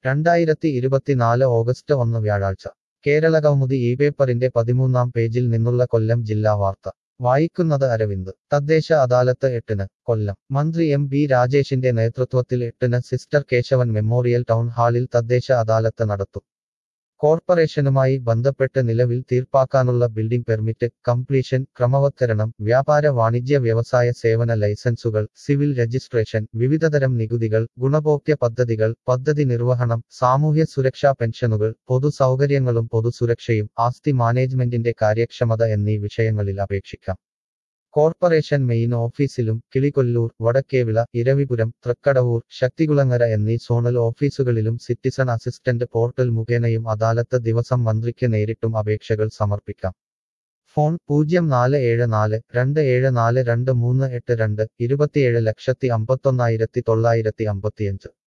രണ്ടായിരത്തി ഇരുപത്തിനാല് ഓഗസ്റ്റ് ഒന്ന് വ്യാഴാഴ്ച കേരള കൗമുദി ഈ പേപ്പറിന്റെ പതിമൂന്നാം പേജിൽ നിന്നുള്ള കൊല്ലം ജില്ലാ വാർത്ത വായിക്കുന്നത് അരവിന്ദ് തദ്ദേശ അദാലത്ത് എട്ടിന് കൊല്ലം മന്ത്രി എം ബി രാജേഷിന്റെ നേതൃത്വത്തിൽ എട്ടിന് സിസ്റ്റർ കേശവൻ മെമ്മോറിയൽ ടൗൺ ഹാളിൽ തദ്ദേശ അദാലത്ത് നടത്തും കോർപ്പറേഷനുമായി ബന്ധപ്പെട്ട് നിലവിൽ തീർപ്പാക്കാനുള്ള ബിൽഡിംഗ് പെർമിറ്റ് കംപ്ലീഷൻ ക്രമവത്കരണം വ്യാപാര വാണിജ്യ വ്യവസായ സേവന ലൈസൻസുകൾ സിവിൽ രജിസ്ട്രേഷൻ വിവിധതരം നികുതികൾ ഗുണഭോക്തൃ പദ്ധതികൾ പദ്ധതി നിർവഹണം സാമൂഹ്യ സുരക്ഷാ പെൻഷനുകൾ പൊതു സൗകര്യങ്ങളും പൊതുസുരക്ഷയും ആസ്തി മാനേജ്മെന്റിന്റെ കാര്യക്ഷമത എന്നീ വിഷയങ്ങളിൽ അപേക്ഷിക്കാം കോർപ്പറേഷൻ മെയിൻ ഓഫീസിലും കിളികൊല്ലൂർ വടക്കേവിള ഇരവിപുരം തൃക്കടവൂർ ശക്തികുളങ്ങര എന്നീ സോണൽ ഓഫീസുകളിലും സിറ്റിസൺ അസിസ്റ്റന്റ് പോർട്ടൽ മുഖേനയും അദാലത്ത് ദിവസം മന്ത്രിക്ക് നേരിട്ടും അപേക്ഷകൾ സമർപ്പിക്കാം ഫോൺ പൂജ്യം നാല് ഏഴ് നാല് രണ്ട് ഏഴ് നാല് രണ്ട് മൂന്ന് എട്ട് രണ്ട് ഇരുപത്തിയേഴ് ലക്ഷത്തി അമ്പത്തൊന്നായിരത്തി തൊള്ളായിരത്തി അമ്പത്തിയഞ്ച്